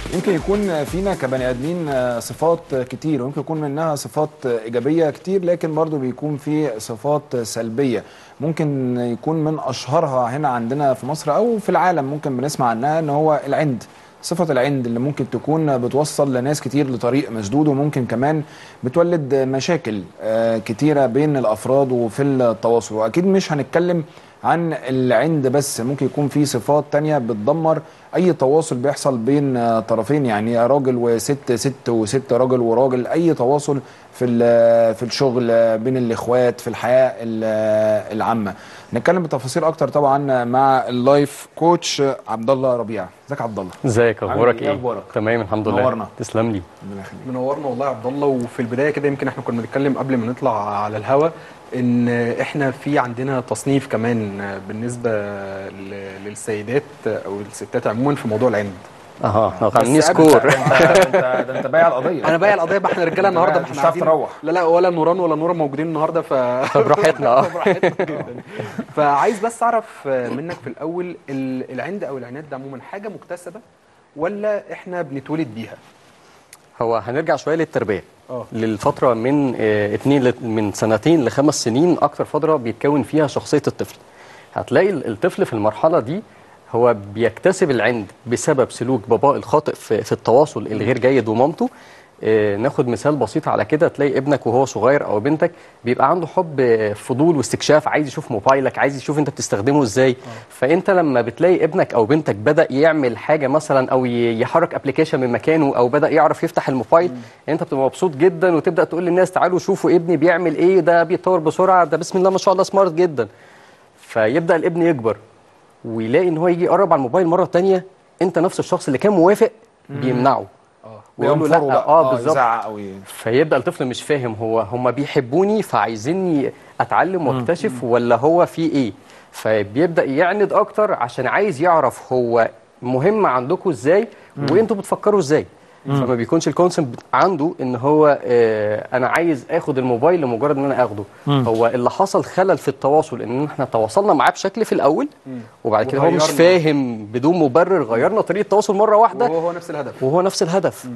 يمكن يكون فينا كبني ادمين صفات كتير ويمكن يكون منها صفات ايجابيه كتير لكن برضو بيكون في صفات سلبيه ممكن يكون من اشهرها هنا عندنا في مصر او في العالم ممكن بنسمع عنها ان هو العند صفة العند اللي ممكن تكون بتوصل لناس كتير لطريق مسدود وممكن كمان بتولد مشاكل كتيرة بين الأفراد وفي التواصل وأكيد مش هنتكلم عن العند بس ممكن يكون في صفات تانية بتدمر اي تواصل بيحصل بين طرفين يعني راجل وست ست وست راجل وراجل اي تواصل في في الشغل بين الاخوات في الحياه العامه نتكلم بتفاصيل اكتر طبعا مع اللايف كوتش عبد الله ربيع ازيك عبد الله ازيك اخبارك ايه ايه اخبارك تمام الحمد لله نورنا. تسلم لي ربنا يخليك. منورنا والله يا عبد الله وفي البدايه كده يمكن احنا كنا بنتكلم قبل ما نطلع على الهوا ان احنا في عندنا تصنيف كمان بالنسبه ل- للسيدات او الستات عموما في موضوع العند اها احنا بس عاملين قبل- سكور ده انت ده انت بايع القضيه انا بايع القضيه بقى احنا رجاله النهارده مش احنا هتعرف قاعدين- تروح. لا لا ولا نوران ولا نوره موجودين النهارده ف براحتنا اه براحتنا جدا فعايز بس اعرف منك في الاول ال- العند او العناد ده عموما حاجه مكتسبه ولا احنا بنتولد بيها هو هنرجع شويه للتربيه اه للفتره من آه، اتنين ل- من سنتين لخمس سنين اكتر فتره بيتكون فيها شخصيه الطفل هتلاقي ال- الطفل في المرحله دي هو بيكتسب العند بسبب سلوك باباه الخاطئ في, في التواصل الغير جيد ومامته آه، ناخد مثال بسيط على كده تلاقي ابنك وهو صغير او بنتك بيبقى عنده حب آه، فضول واستكشاف عايز يشوف موبايلك عايز يشوف انت بتستخدمه ازاي فانت لما بتلاقي ابنك او بنتك بدا يعمل حاجه مثلا او ي- يحرك ابلكيشن من مكانه او بدا يعرف يفتح الموبايل انت بتبقى مبسوط جدا وتبدا تقول للناس تعالوا شوفوا ابني بيعمل ايه ده بيتطور بسرعه ده بسم الله ما شاء الله سمارت جدا فيبدا الابن يكبر ويلاقي ان هو يجي يقرب على الموبايل مره تانية انت نفس الشخص اللي كان موافق بيمنعه اه ويقول له بينفروا لا بقى. اه بالظبط يزعق او ي- فيبدا الطفل مش فاهم هو هم بيحبوني فعايزيني اتعلم واكتشف ولا هو في ايه فبيبدا يعند اكتر عشان عايز يعرف هو مهم عندكم ازاي وانتوا بتفكروا ازاي فما بيكونش الكونسبت عنده ان هو آه انا عايز اخد الموبايل لمجرد ان انا اخده هو اللي حصل خلل في التواصل ان احنا تواصلنا معاه بشكل في الاول وبعد كده هو مش وغيرنا. فاهم بدون مبرر غيرنا طريقه التواصل مره واحده وهو هو نفس الهدف وهو نفس الهدف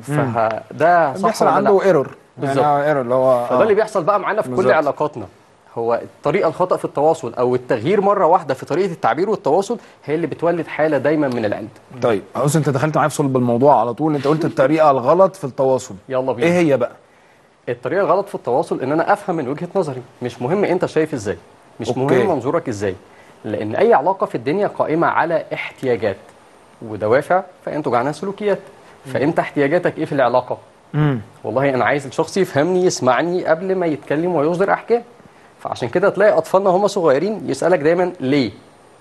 فده صح بيحصل ولا لا؟ عنده ايرور بالظبط. يعني ايرور اللي هو فده اللي بيحصل بقى معانا في كل بالظبط. علاقاتنا هو الطريقه الخطا في التواصل او التغيير مره واحده في طريقه التعبير والتواصل هي اللي بتولد حاله دايما من العند طيب عاوز انت دخلت معايا في صلب الموضوع على طول انت قلت الطريقه الغلط في التواصل يلا بينا ايه هي بقى الطريقه الغلط في التواصل ان انا افهم من وجهه نظري مش مهم انت شايف ازاي مش أوكي. مهم منظورك ازاي لان اي علاقه في الدنيا قائمه على احتياجات ودوافع فينتج عنها سلوكيات فانت احتياجاتك ايه في العلاقه امم والله انا عايز الشخص يفهمني يسمعني قبل ما يتكلم ويصدر احكام فعشان كده تلاقي اطفالنا هم صغيرين يسالك دايما ليه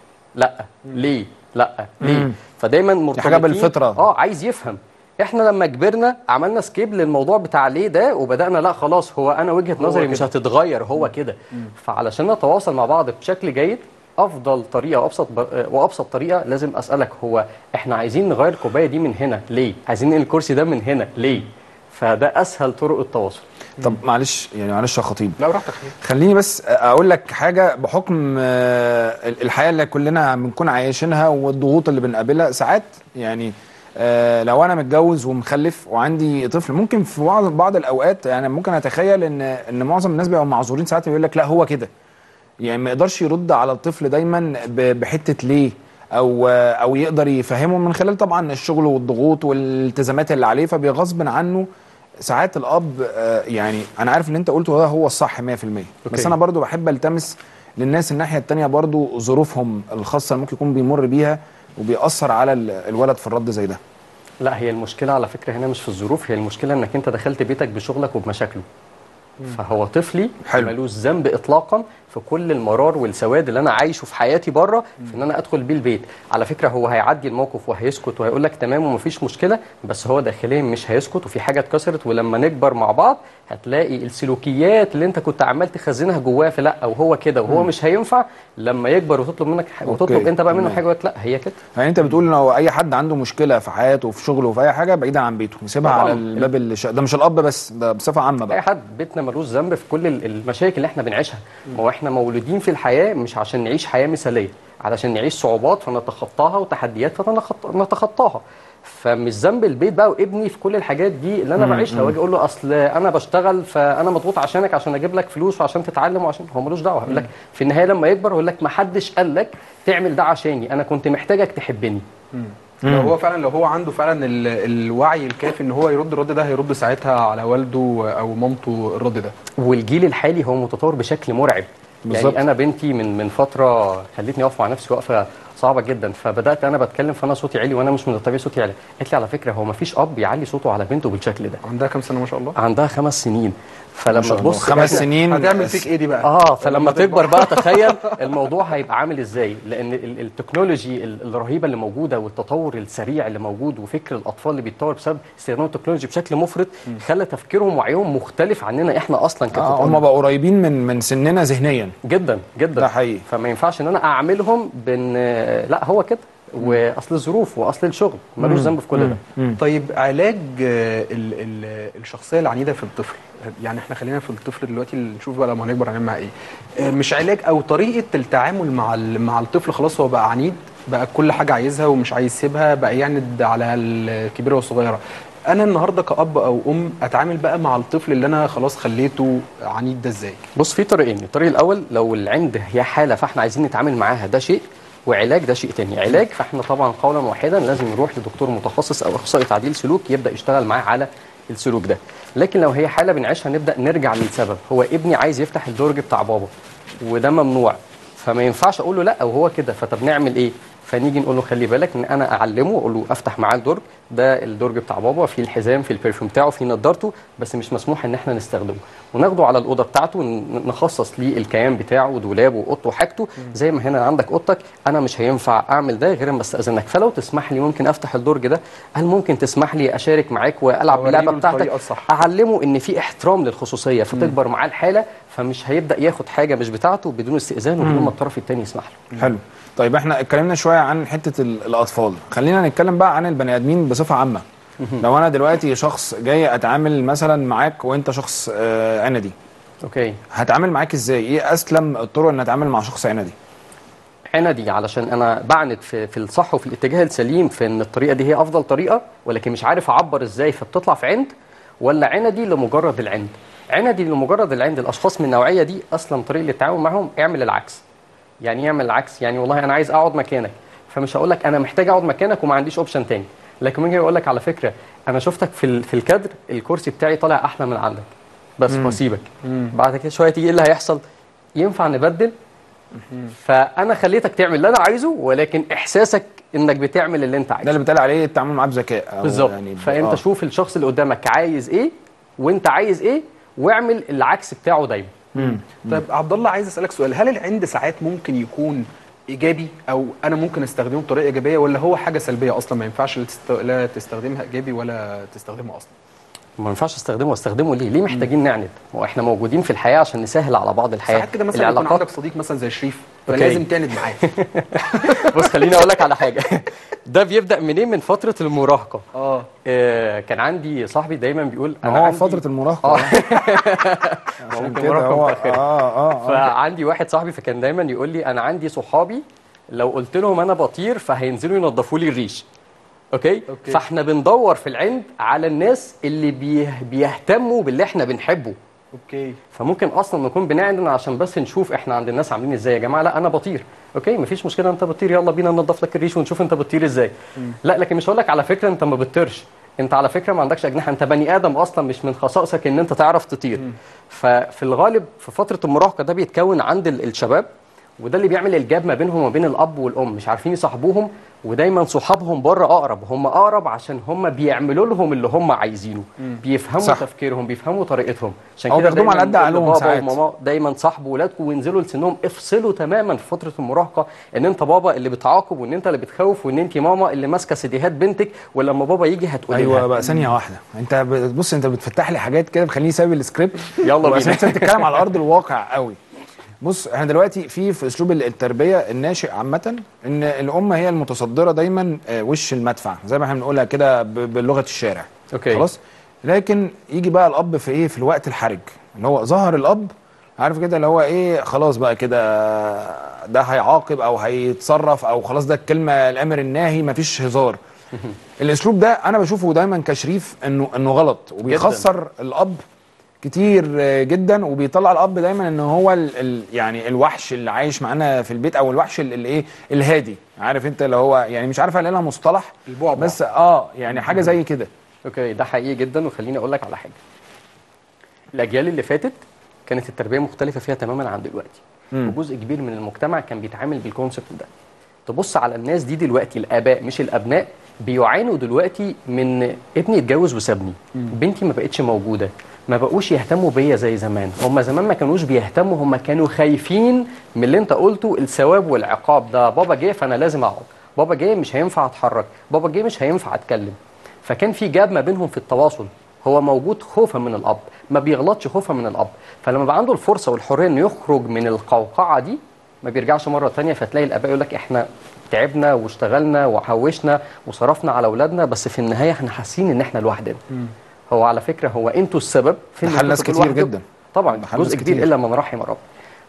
لا ليه لا ليه مم. فدايما حاجة مرتبطين بالفطرة. اه عايز يفهم احنا لما كبرنا عملنا سكيب للموضوع بتاع ليه ده وبدانا لا خلاص هو انا وجهه نظري مش كده. هتتغير هو كده فعلشان نتواصل مع بعض بشكل جيد افضل طريقه وابسط ب... وابسط طريقه لازم اسالك هو احنا عايزين نغير الكوبايه دي من هنا ليه عايزين ننقل الكرسي ده من هنا ليه فده اسهل طرق التواصل طب معلش يعني معلش يا خطيب لا براحتك خليني بس اقول لك حاجه بحكم آه، الحياه اللي كلنا بنكون عايشينها والضغوط اللي بنقابلها ساعات يعني آه، لو انا متجوز ومخلف وعندي طفل ممكن في بعض بعض الاوقات يعني ممكن اتخيل ان ان معظم الناس بيبقوا معذورين ساعات يقول لك لا هو كده يعني ما يقدرش يرد على الطفل دايما ب- بحته ليه او او يقدر يفهمه من خلال طبعا الشغل والضغوط والالتزامات اللي عليه فبيغصب عنه ساعات الاب آه، يعني انا عارف ان انت قلته ده هو الصح 100% بس أوكي. انا برضو بحب التمس للناس الناحيه التانية برضو ظروفهم الخاصه اللي ممكن يكون بيمر بيها وبيأثر على ال- الولد في الرد زي ده لا هي المشكله على فكره هنا مش في الظروف هي المشكله انك انت دخلت بيتك بشغلك وبمشاكله فهو طفلي حلو. ملوش ذنب اطلاقا في كل المرار والسواد اللي انا عايشه في حياتي بره في ان انا ادخل بيه البيت على فكره هو هيعدي الموقف وهيسكت وهيقول لك تمام ومفيش مشكله بس هو داخليا مش هيسكت وفي حاجه اتكسرت ولما نكبر مع بعض هتلاقي السلوكيات اللي انت كنت عمال تخزنها جواه في لا وهو كده وهو مش هينفع لما يكبر وتطلب منك ح- وتطلب أوكي. انت بقى منه تمام. حاجه يقول لك لا هي كده يعني انت بتقول لو اي حد عنده مشكله في حياته وفي شغله وفي اي حاجه بعيدا عن بيته يسيبها طبعاً. على الباب اللي ش... ده مش الاب بس ده بصفه عامه اي بقى حد بيتنا ملوش ذنب في كل ال- المشاكل اللي احنا بنعيشها ما هو احنا مولودين في الحياه مش عشان نعيش حياه مثاليه علشان نعيش صعوبات فنتخطاها وتحديات فنتخطاها فمش ذنب البيت بقى وابني في كل الحاجات دي اللي انا بعيشها واجي اقول له اصل انا بشتغل فانا مضغوط عشانك عشان اجيب لك فلوس وعشان تتعلم وعشان هو ملوش دعوه يقول لك في النهايه لما يكبر يقول لك ما حدش قال لك تعمل ده عشاني انا كنت محتاجك تحبني لو هو فعلا لو هو عنده فعلا ال- الوعي الكافي ان هو يرد الرد ده هيرد ساعتها على والده او مامته الرد ده والجيل الحالي هو متطور بشكل مرعب بالظبط. يعني انا بنتي من من فتره خلتني اقف مع نفسي وقفه صعبه جدا فبدات انا بتكلم فانا صوتي عالي وانا مش من الطبيعي صوتي عالي قالت لي على فكره هو ما فيش اب يعلي صوته على بنته بالشكل ده عندها كام سنه ما شاء الله عندها خمس سنين فلما شاء الله. تبص خمس إحنا- سنين هتعمل فيك ايه دي بقى اه فلما تكبر بقى تخيل الموضوع هيبقى عامل ازاي لان ال- التكنولوجي ال- الرهيبه اللي موجوده والتطور السريع اللي موجود وفكر الاطفال اللي بيتطور بسبب استخدام التكنولوجي بشكل مفرط خلى تفكيرهم ووعيهم مختلف عننا احنا اصلا آه كطفل هم بقوا قريبين من من سننا ذهنيا جدا جدا ده حقيقي. فما ينفعش ان انا اعملهم بان لا هو كده واصل الظروف واصل الشغل ملوش ذنب في كل ده طيب علاج آه، ال ال الشخصيه العنيده في الطفل يعني احنا خلينا في الطفل دلوقتي اللي نشوف بقى لما هنكبر هنعمل معاه ايه آه، مش علاج او طريقه التعامل مع ال- مع الطفل خلاص هو بقى عنيد بقى كل حاجه عايزها ومش عايز يسيبها بقى يعند على الكبيره والصغيره انا النهارده كاب او ام اتعامل بقى مع الطفل اللي انا خلاص خليته عنيد ده ازاي بص في طريقين الطريق الاول لو العند هي حاله فاحنا عايزين نتعامل معاها ده شيء وعلاج ده شيء تاني علاج فاحنا طبعا قولا واحدا لازم نروح لدكتور متخصص او اخصائي تعديل سلوك يبدا يشتغل معاه على السلوك ده لكن لو هي حاله بنعيشها نبدا نرجع للسبب هو ابني عايز يفتح الدرج بتاع بابا وده ممنوع فما ينفعش اقول له لا وهو كده فطب نعمل ايه فنيجي نقول له خلي بالك ان انا اعلمه اقول له افتح معاه الدرج ده الدرج بتاع بابا فيه الحزام فيه البرفيوم بتاعه فيه نضارته بس مش مسموح ان احنا نستخدمه وناخده على الاوضه بتاعته ون- نخصص ليه الكيان بتاعه دولابه واوضته وحاجته زي ما هنا عندك اوضتك انا مش هينفع اعمل ده غير اما استاذنك فلو تسمح لي ممكن افتح الدرج ده هل ممكن تسمح لي اشارك معاك والعب أوريله باللعبه بتاعتك الطريقة الصح. اعلمه ان في احترام للخصوصيه فتكبر معاه الحاله فمش هيبدا ياخد حاجه مش بتاعته بدون استئذان وبدون ما الطرف الثاني يسمح له حلو طيب احنا اتكلمنا شويه عن حته ال- الاطفال خلينا نتكلم بقى عن البني ادمين بصفه عامه لو انا دلوقتي شخص جاي اتعامل مثلا معاك وانت شخص آه عندي اوكي هتعامل معاك ازاي ايه اسلم الطرق ان اتعامل مع شخص عندي عندي علشان انا بعند في, في الصح وفي الاتجاه السليم في ان الطريقه دي هي افضل طريقه ولكن مش عارف اعبر ازاي فبتطلع في عند ولا عندي لمجرد العند عندي لمجرد العند الاشخاص من النوعيه دي اصلا طريقه التعامل معاهم اعمل العكس يعني يعمل العكس يعني والله انا عايز اقعد مكانك فمش هقول لك انا محتاج اقعد مكانك وما عنديش اوبشن تاني لكن ممكن اقول لك على فكره انا شفتك في ال- في الكادر الكرسي بتاعي طالع احلى من عندك بس بسيبك بعد كده شويه تيجي ايه اللي هيحصل ينفع نبدل فانا خليتك تعمل اللي انا عايزه ولكن احساسك انك بتعمل اللي انت ده عايزه اللي بيتقال عليه التعامل معاه بذكاء أو بالظبط يعني ب- فانت آه. شوف الشخص اللي قدامك عايز ايه وانت عايز ايه واعمل العكس بتاعه دايما طيب عبد الله عايز اسالك سؤال هل العند ساعات ممكن يكون ايجابي او انا ممكن استخدمه بطريقه ايجابيه ولا هو حاجه سلبيه اصلا ما ينفعش لا تست- لا تستخدمها ايجابي ولا تستخدمها اصلا ما ينفعش استخدمه واستخدمه ليه ليه محتاجين نعند هو احنا موجودين في الحياه عشان نسهل على بعض الحياه ساعات كده مثلا يكون عندك صديق مثلا زي شريف أوكي. فلازم تعند معاه بص خليني اقول لك على حاجه ده بيبدا منين من فتره المراهقه اه آه كان عندي صاحبي دايما بيقول ما هو عندي- فتره المراهقه اه عشان ممكن كده مراهقة هو متأخرة. اه اه, آه. فعندي واحد صاحبي فكان دايما يقول لي انا عندي صحابي لو قلت لهم انا بطير فهينزلوا ينظفوا لي الريش أوكي؟, أوكي. فاحنا بندور في العند على الناس اللي بيه بيهتموا باللي احنا بنحبه اوكي فممكن اصلا نكون بنعلن عشان بس نشوف احنا عند الناس عاملين ازاي يا جماعه لا انا بطير اوكي مفيش مشكله انت بتطير يلا بينا ننضف لك الريش ونشوف انت بتطير ازاي لا لكن مش هقول لك على فكره انت ما بتطيرش انت على فكره ما عندكش اجنحه انت بني ادم اصلا مش من خصائصك ان انت تعرف تطير ففي الغالب في فتره المراهقه ده بيتكون عند ال- الشباب وده اللي بيعمل الجاب ما بينهم وبين الاب والام مش عارفين يصاحبوهم ودايما صحابهم بره اقرب هم اقرب عشان هم بيعملوا لهم اللي هم عايزينه بيفهموا صح. صح. تفكيرهم بيفهموا طريقتهم عشان أو كده بياخدوهم على دايماً قد عقلهم بابا ساعات. وماما دايما صاحبوا ولادكم وانزلوا لسنهم افصلوا تماما في فتره المراهقه ان انت بابا اللي بتعاقب وان انت اللي بتخوف وان انت ماما اللي ماسكه سيديهات بنتك ولما بابا يجي هتقولي ايوه لها. بقى ثانيه واحده انت ب- بص انت بتفتح لي حاجات كده بتخليني سايب السكريبت يلا بينا. واساسا بتتكلم على ارض الواقع قوي بص احنا دلوقتي في في اسلوب التربيه الناشئ عامه ان الام هي المتصدره دايما آه، وش المدفع زي ما احنا بنقولها كده ب- بلغه الشارع اوكي خلاص لكن يجي بقى الاب في ايه في الوقت الحرج اللي هو ظهر الاب عارف كده اللي هو ايه خلاص بقى كده ده هيعاقب او هيتصرف او خلاص ده الكلمه الامر الناهي مفيش هزار الاسلوب ده انا بشوفه دايما كشريف انه انه غلط وبيخسر الاب كتير آه، جدا وبيطلع الاب دايما ان هو ال ال يعني الوحش اللي عايش معانا في البيت او الوحش ال- الايه الهادي عارف انت اللي هو يعني مش عارف الاقي لها مصطلح البعبع. بس اه يعني حاجه زي كده اوكي ده حقيقي جدا وخليني اقول لك على حاجه الاجيال اللي فاتت كانت التربيه مختلفه فيها تماما عن دلوقتي مم. وجزء كبير من المجتمع كان بيتعامل بالكونسبت ده تبص على الناس دي دلوقتي الاباء مش الابناء بيعانوا دلوقتي من ابني اتجوز وسابني بنتي ما بقتش موجوده ما بقوش يهتموا بيا زي زمان هم زمان ما كانوش بيهتموا هم كانوا خايفين من اللي انت قلته الثواب والعقاب ده بابا جه فانا لازم اقعد بابا جه مش هينفع اتحرك بابا جه مش هينفع اتكلم فكان في جاب ما بينهم في التواصل هو موجود خوفا من الاب ما بيغلطش خوفا من الاب فلما بقى عنده الفرصه والحريه انه يخرج من القوقعه دي ما بيرجعش مره تانية فتلاقي الاباء يقول لك احنا تعبنا واشتغلنا وحوشنا وصرفنا على اولادنا بس في النهايه احنا حاسين ان احنا لوحدنا هو على فكره هو انتوا السبب في ده إن حل انتوا ناس تبقوا كتير لوحدكم. جدا. طبعا ده حل ناس جزء كبير كتير. الا من رحم رب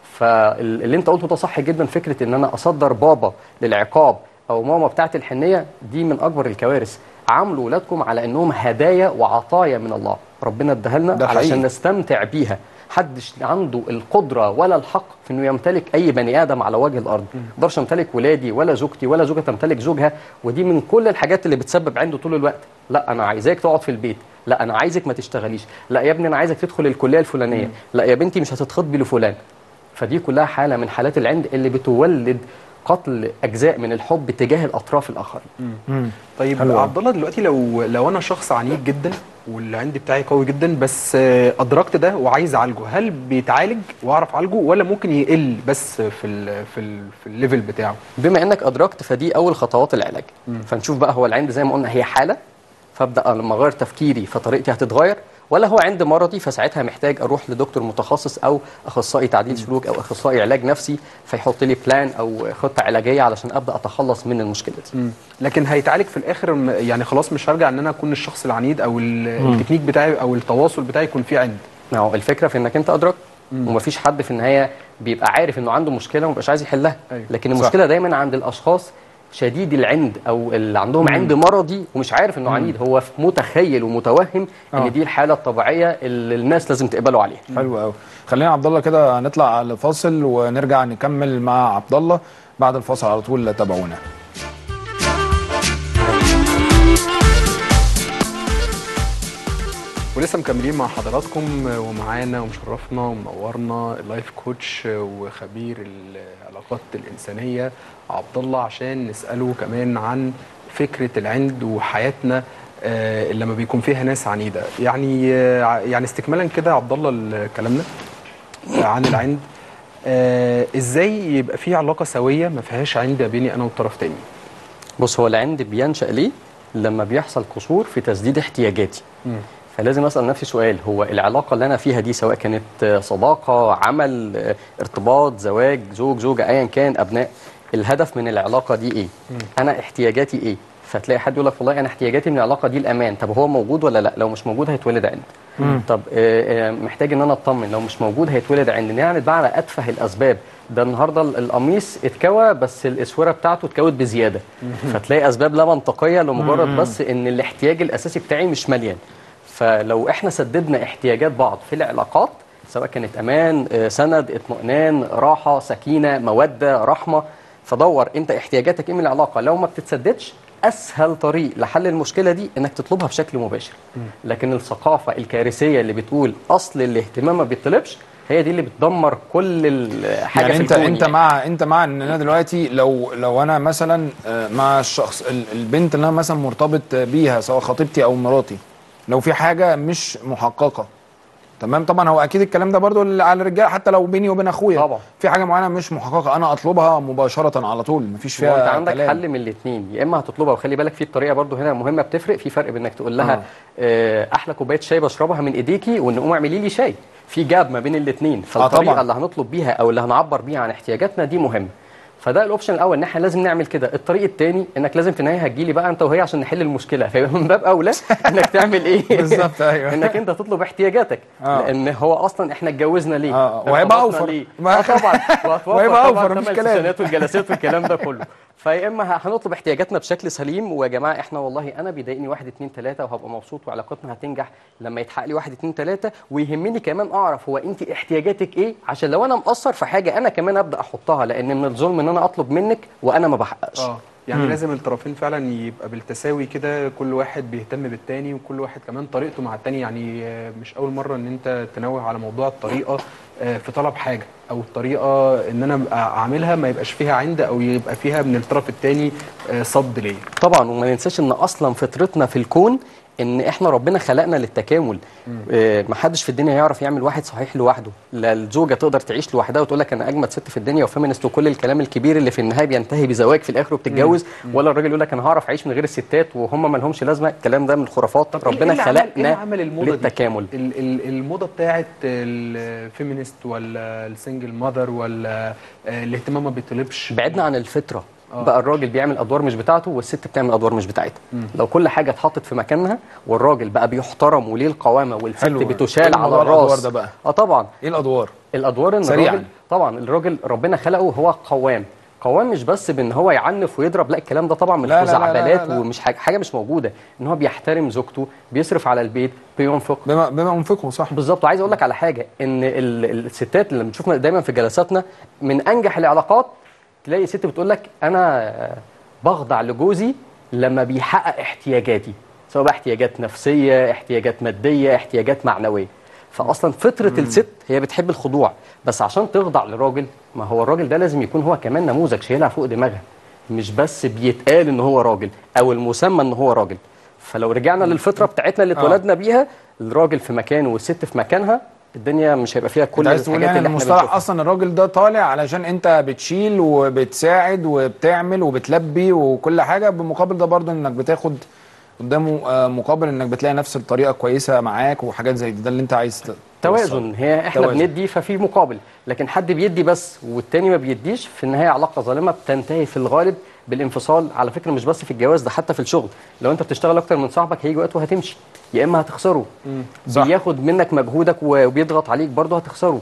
فاللي انت قلته ده صح جدا فكره ان انا اصدر بابا للعقاب او ماما بتاعه الحنيه دي من اكبر الكوارث عاملوا ولادكم على انهم هدايا وعطايا من الله ربنا اداها لنا ده علشان حقيقي. نستمتع بيها حدش عنده القدره ولا الحق في انه يمتلك اي بني ادم على وجه الارض ما اقدرش امتلك ولادي ولا زوجتي ولا زوجة تمتلك زوجها ودي من كل الحاجات اللي بتسبب عنده طول الوقت لا انا عايزاك تقعد في البيت لا انا عايزك ما تشتغليش لا يا ابني انا عايزك تدخل الكليه الفلانيه لا يا بنتي مش هتتخطبي لفلان فدي كلها حاله من حالات العند اللي بتولد قتل اجزاء من الحب تجاه الاطراف الاخرين مم. طيب حلو أوي. عبد الله دلوقتي لو لو انا شخص عنيد جدا والعند بتاعي قوي جدا بس آه، ادركت ده وعايز اعالجه هل بيتعالج واعرف اعالجه ولا ممكن يقل بس في ال في ال في الليفل بتاعه بما انك ادركت فدي اول خطوات العلاج فنشوف بقى هو العند زي ما قلنا هي حاله فابدا لما اغير تفكيري فطريقتي هتتغير ولا هو عند مرضي فساعتها محتاج اروح لدكتور متخصص او اخصائي تعديل سلوك او اخصائي علاج نفسي فيحط لي بلان او خطه علاجيه علشان ابدا اتخلص من المشكله دي لكن هيتعالج في الاخر م- يعني خلاص مش هرجع ان انا اكون الشخص العنيد او ال- التكنيك بتاعي او التواصل بتاعي يكون فيه عند ما هو الفكره في انك انت ادرك ومفيش حد في النهايه بيبقى عارف انه عنده مشكله ومبقاش عايز يحلها أيوة. لكن المشكله دايما عند الاشخاص شديد العند او اللي عندهم عند مرضي ومش عارف انه عنيد هو متخيل ومتوهم آه. ان دي الحاله الطبيعيه اللي الناس لازم تقبلوا عليها حلو قوي خلينا عبد الله كده نطلع لفاصل ونرجع نكمل مع عبد الله بعد الفاصل على طول تابعونا ولسه مكملين مع حضراتكم ومعانا ومشرفنا ومنورنا اللايف كوتش وخبير العلاقات الانسانيه عبد الله عشان نساله كمان عن فكره العند وحياتنا آه، اللي لما بيكون فيها ناس عنيده يعني آه، يعني استكمالا كده يا عبد الله ل- كلامنا آه، عن العند آه، ازاي يبقى في علاقه سويه ما فيهاش عند بيني انا والطرف تاني بص هو العند بينشا ليه لما بيحصل قصور في تسديد احتياجاتي فلازم اسال نفسي سؤال هو العلاقه اللي انا فيها دي سواء كانت آه، صداقه عمل آه، ارتباط زواج زوج زوجه ايا كان ابناء الهدف من العلاقه دي ايه انا احتياجاتي ايه فتلاقي حد يقول لك والله انا احتياجاتي من العلاقه دي الامان طب هو موجود ولا لا لو مش موجود هيتولد عند طب آه، آه، محتاج ان انا اطمن لو مش موجود هيتولد عند يعني بقى على اتفه الاسباب ده النهارده ال- القميص اتكوى بس الاسوره بتاعته اتكوت بزياده فتلاقي اسباب لا منطقيه لمجرد بس ان الاحتياج الاساسي بتاعي مش مليان فلو احنا سددنا احتياجات بعض في العلاقات سواء كانت امان آه، سند اطمئنان راحه سكينه موده رحمه فدور انت احتياجاتك ايه من العلاقه لو ما بتتسددش اسهل طريق لحل المشكله دي انك تطلبها بشكل مباشر لكن الثقافه الكارثيه اللي بتقول اصل الاهتمام ما بيطلبش هي دي اللي بتدمر كل الحاجه يعني في انت الكون انت يعني. مع انت مع ان انا دلوقتي لو لو انا مثلا آه، مع الشخص ال- البنت اللي انا مثلا مرتبط بيها سواء خطيبتي او مراتي لو في حاجه مش محققه تمام طبعا هو اكيد الكلام ده برضو اللي على الرجاله حتى لو بيني وبين اخويا طبعا. في حاجه معينه مش محققه انا اطلبها مباشره على طول مفيش فيها هو انت عندك كلام. حل من الاثنين يا اما هتطلبها وخلي بالك في الطريقه برضو هنا مهمه بتفرق في فرق بين انك تقول لها آه. آه. احلى كوبايه شاي بشربها من ايديكي وان قومي اعملي لي شاي في جاب ما بين الاثنين فالطريقه طبعاً. اللي هنطلب بيها او اللي هنعبر بيها عن احتياجاتنا دي مهمه فده الاوبشن الاول ان احنا لازم نعمل كده الطريق الثاني انك لازم في النهايه هتجيلي بقى انت وهي عشان نحل المشكله فيبقى من باب اولى انك تعمل ايه بالظبط، أيوة. انك انت تطلب احتياجاتك آه. لان هو اصلا احنا اتجوزنا ليه آه، وهيبقى ارتبطنا أوفر. ليه؟ ما- اه طبعا وهتوفر وهيبقى طبعاً أوفر، مفيش تمن كلام. السيشنات والجلسات والكلام ده كله فيا اما ه- هنطلب احتياجاتنا بشكل سليم ويا جماعه احنا والله انا بيضايقني واحد اتنين تلاته وهبقى مبسوط وعلاقتنا هتنجح لما يتحقق لي واحد اتنين تلاته ويهمني كمان اعرف هو انت احتياجاتك ايه عشان لو انا مقصر في حاجه انا كمان ابدا احطها لان من الظلم ان انا اطلب منك وانا ما بحققش اه يعني لازم الطرفين فعلا يبقى بالتساوي كده كل واحد بيهتم بالتاني وكل واحد كمان طريقته مع التاني يعني آه، مش اول مره ان انت تنوه على موضوع الطريقه آه، في طلب حاجه او الطريقه ان انا ابقى اعملها ما يبقاش فيها عند او يبقى فيها من الطرف التاني آه، صد ليا طبعا وما ننساش ان اصلا فطرتنا في الكون ان احنا ربنا خلقنا للتكامل آه، محدش في الدنيا يعرف يعمل واحد صحيح لوحده لا الزوجه تقدر تعيش لوحدها وتقول لك انا اجمد ست في الدنيا وفيمينست وكل الكلام الكبير اللي في النهايه بينتهي بزواج في الاخر وبتتجوز ولا الراجل يقول لك انا هعرف اعيش من غير الستات وهم ما لهمش لازمه الكلام ده من الخرافات طب إيه ربنا اللي عمل- إيه اللي خلقنا عمل الموضه دي؟ للتكامل ال- ال- الموضه بتاعت الفيمينست ولا السنجل ماذر ولا آه، الاهتمام ما بيطلبش بعدنا عن الفطره آه. بقى الراجل بيعمل ادوار مش بتاعته والست بتعمل ادوار مش بتاعتها لو كل حاجه اتحطت في مكانها والراجل بقى بيحترم وليه القوامه والست حلو. بتشال إيه على موضوع الأدوار الراس ده بقى؟ اه طبعا ايه الادوار الادوار ان سريعاً. الراجل طبعا الراجل ربنا خلقه هو قوام قوام مش بس بان هو يعنف ويضرب لا الكلام ده طبعا من لا، لا، لا، لا، خزعبلات لا. ومش حاجه حاجه مش موجوده ان هو بيحترم زوجته بيصرف على البيت بينفق بما بما انفقه صح بالظبط وعايز اقول لك على حاجه ان ال- الستات اللي بنشوفنا دايما في جلساتنا من انجح العلاقات تلاقي ست بتقول لك انا بخضع لجوزي لما بيحقق احتياجاتي سواء بقى احتياجات نفسيه احتياجات ماديه احتياجات معنويه فاصلا فطره الست هي بتحب الخضوع بس عشان تخضع لراجل ما هو الراجل ده لازم يكون هو كمان نموذج شايلها فوق دماغها مش بس بيتقال ان هو راجل او المسمى ان هو راجل فلو رجعنا للفطره بتاعتنا اللي آه. اتولدنا بيها الراجل في مكانه والست في مكانها الدنيا مش هيبقى فيها كل انت عايز تقول الحاجات يعني اللي ان احنا المصطلح بنشوفها اصلا الراجل ده طالع علشان انت بتشيل وبتساعد وبتعمل وبتلبي وكل حاجه بمقابل ده برضه انك بتاخد قدامه آه، مقابل انك بتلاقي نفس الطريقه كويسه معاك وحاجات زي دي ده اللي انت عايز ت- توازن توصله. هي احنا توازن. بندي ففي مقابل لكن حد بيدي بس والتاني ما بيديش في النهايه علاقه ظالمه بتنتهي في الغالب بالانفصال على فكره مش بس في الجواز ده حتى في الشغل لو انت بتشتغل اكتر من صاحبك هيجي وقت وهتمشي يا اما هتخسره صح. بياخد منك مجهودك وبيضغط عليك برضه هتخسره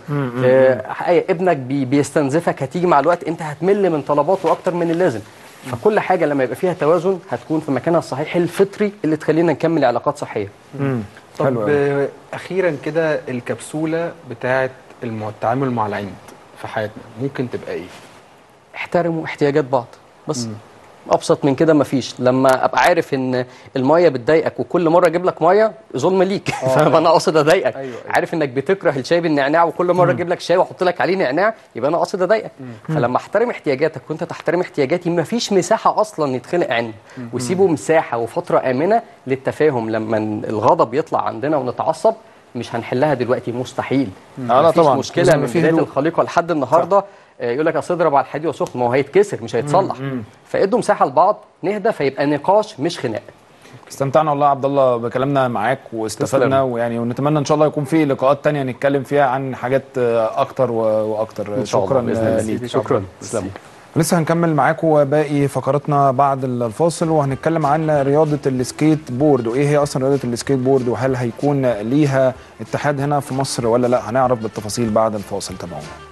آه حقيقة ابنك بي بيستنزفك هتيجي مع الوقت انت هتمل من طلباته اكتر من اللازم فكل حاجه لما يبقى فيها توازن هتكون في مكانها الصحيح الفطري اللي تخلينا نكمل علاقات صحيه مم. حلو طب أوي. آه، اخيرا كده الكبسوله بتاعت المع- التعامل مع العند في حياتنا ممكن تبقى ايه؟ احترموا احتياجات بعض بس ابسط من كده مفيش لما ابقى عارف ان الميه بتضايقك وكل مره اجيب لك ميه ظلم ليك فانا قاصد اضايقك أيوة، أيوة. عارف انك بتكره الشاي بالنعناع وكل مره اجيب لك شاي واحط لك عليه نعناع يبقى انا قاصد اضايقك فلما احترم احتياجاتك وانت تحترم احتياجاتي مفيش مساحه اصلا يتخلق عندي وسيبوا مساحه وفتره امنه للتفاهم لما الغضب يطلع عندنا ونتعصب مش هنحلها دلوقتي مستحيل آه، لا مفيش طبعاً. مشكله لازم من يبقى فيه بدايه هدوء. الخليقه لحد النهارده آه، يقول لك اصل اضرب على الحديد وسخن ما هو هيتكسر مش هيتصلح فادوا مساحه لبعض نهدى فيبقى نقاش مش خناق استمتعنا والله يا عبد الله بكلامنا معاك واستفدنا تسلم. ويعني ونتمنى ان شاء الله يكون في لقاءات تانية نتكلم فيها عن حاجات آه، اكتر و- واكتر ان شاء شكرا الله باذن آه، الله ليك شكرا تسلموا لسه هنكمل معاكم باقي فقراتنا بعد الفاصل وهنتكلم عن رياضة السكيت بورد وايه هي اصلا رياضة السكيت بورد وهل هيكون ليها اتحاد هنا في مصر ولا لا هنعرف بالتفاصيل بعد الفاصل تابعونا